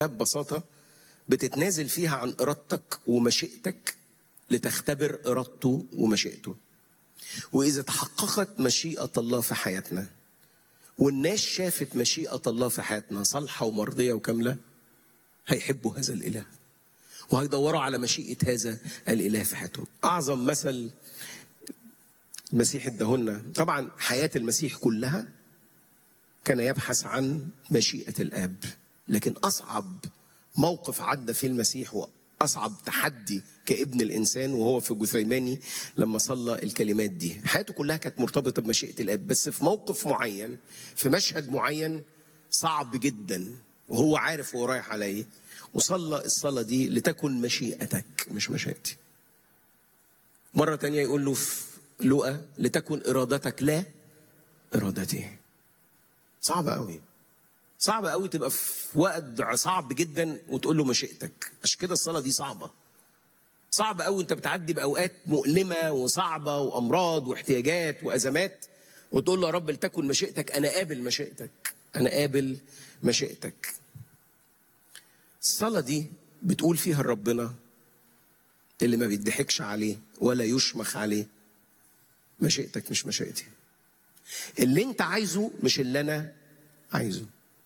ببساطة بتتنازل فيها عن إرادتك ومشيئتك لتختبر إرادته ومشيئته وإذا تحققت مشيئة الله في حياتنا والناس شافت مشيئة الله في حياتنا صالحة ومرضية وكاملة هيحبوا هذا الإله وهيدوروا على مشيئة هذا الإله في حياتهم أعظم مثل المسيح ادهولنا طبعا حياة المسيح كلها كان يبحث عن مشيئة الآب لكن أصعب موقف عدى فيه المسيح وأصعب تحدي كابن الإنسان وهو في جثيماني لما صلى الكلمات دي حياته كلها كانت مرتبطة بمشيئة الآب بس في موقف معين في مشهد معين صعب جدا وهو عارف هو رايح على ايه وصلى الصلاة دي لتكن مشيئتك مش مشيئتي مرة تانية يقول له في لقى لتكن إرادتك لا إرادتي صعب قوي صعب قوي تبقى في وقت صعب جدا وتقول له مشيئتك عشان كده الصلاة دي صعبة صعب قوي انت بتعدي بأوقات مؤلمة وصعبة وأمراض واحتياجات وأزمات وتقول له يا رب لتكن مشيئتك أنا قابل مشيئتك أنا قابل مشيئتك الصلاة دي بتقول فيها لربنا اللي ما بيضحكش عليه ولا يشمخ عليه مشيئتك مش مشيئتي اللي انت عايزه مش اللي انا عايزه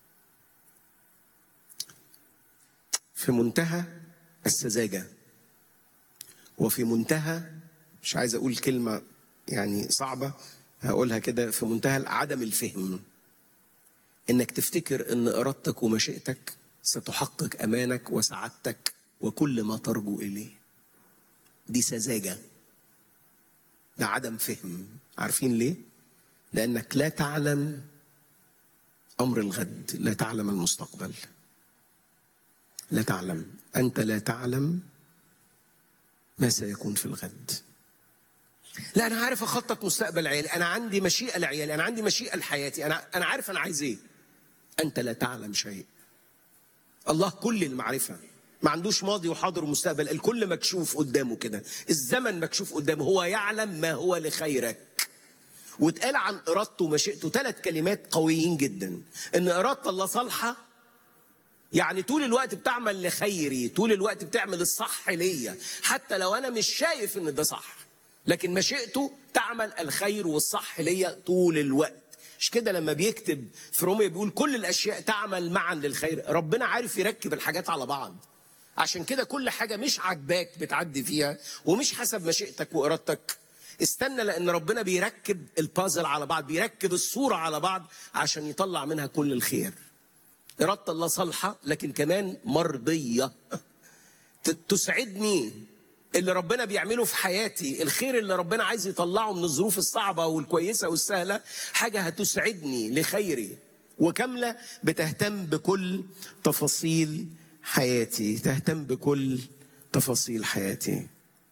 في منتهى السذاجة وفي منتهى مش عايز اقول كلمة يعني صعبة هقولها كده في منتهى عدم الفهم انك تفتكر ان ارادتك ومشيئتك ستحقق امانك وسعادتك وكل ما ترجو اليه دي سذاجه ده عدم فهم عارفين ليه لانك لا تعلم امر الغد لا تعلم المستقبل لا تعلم انت لا تعلم ما سيكون في الغد لا انا عارف اخطط مستقبل عيالي انا عندي مشيئه لعيالي انا عندي مشيئه لحياتي انا انا عارف انا عايز ايه انت لا تعلم شيء الله كل المعرفه ما عندوش ماضي وحاضر ومستقبل الكل مكشوف قدامه كده الزمن مكشوف قدامه هو يعلم ما هو لخيرك واتقال عن ارادته ومشيئته ثلاث كلمات قويين جدا ان اراده الله صالحه يعني طول الوقت بتعمل لخيري طول الوقت بتعمل الصح ليا حتى لو انا مش شايف ان ده صح لكن مشيئته تعمل الخير والصح ليا طول الوقت مش كده لما بيكتب في روميا بيقول كل الاشياء تعمل معا للخير ربنا عارف يركب الحاجات على بعض عشان كده كل حاجه مش عاجباك بتعدي فيها ومش حسب مشيئتك وارادتك استنى لان ربنا بيركب البازل على بعض بيركب الصوره على بعض عشان يطلع منها كل الخير اراده الله صالحه لكن كمان مرضيه تسعدني اللي ربنا بيعمله في حياتي الخير اللي ربنا عايز يطلعه من الظروف الصعبة والكويسة والسهلة حاجة هتسعدني لخيري وكاملة بتهتم بكل تفاصيل حياتي تهتم بكل تفاصيل حياتي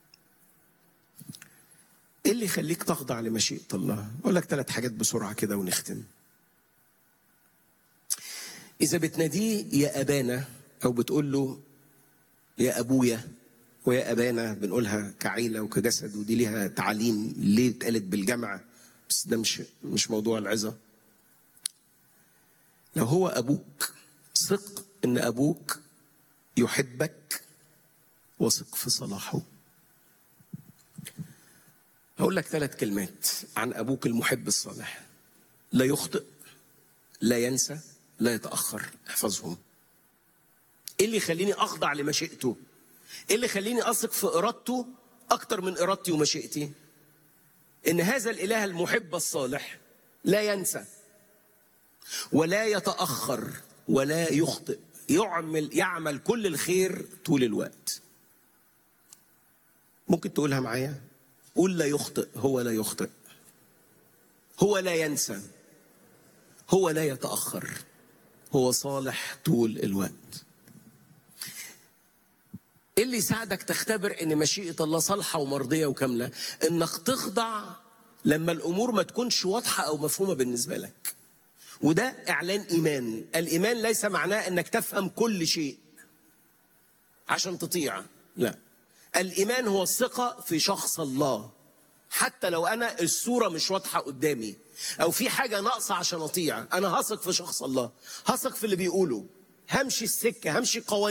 ايه اللي يخليك تخضع لمشيئة الله اقول لك ثلاث حاجات بسرعة كده ونختم اذا بتناديه يا ابانا او بتقول له يا ابويا ويا ابانا بنقولها كعيله وكجسد ودي ليها تعاليم ليه اتقالت بالجمع بس ده مش مش موضوع العظه لو هو ابوك ثق ان ابوك يحبك وثق في صلاحه هقول لك ثلاث كلمات عن ابوك المحب الصالح لا يخطئ لا ينسى لا يتاخر احفظهم ايه اللي يخليني اخضع لمشيئته ايه اللي يخليني اثق في ارادته اكتر من ارادتي ومشيئتي ان هذا الاله المحب الصالح لا ينسى ولا يتاخر ولا يخطئ يعمل يعمل كل الخير طول الوقت ممكن تقولها معايا قول لا يخطئ هو لا يخطئ هو لا ينسى هو لا يتاخر هو صالح طول الوقت ايه اللي يساعدك تختبر ان مشيئه الله صالحه ومرضيه وكامله انك تخضع لما الامور ما تكونش واضحه او مفهومه بالنسبه لك وده اعلان ايمان الايمان ليس معناه انك تفهم كل شيء عشان تطيع لا الايمان هو الثقه في شخص الله حتى لو انا الصوره مش واضحه قدامي او في حاجه ناقصه عشان اطيع انا هثق في شخص الله هثق في اللي بيقوله همشي السكه همشي قوانين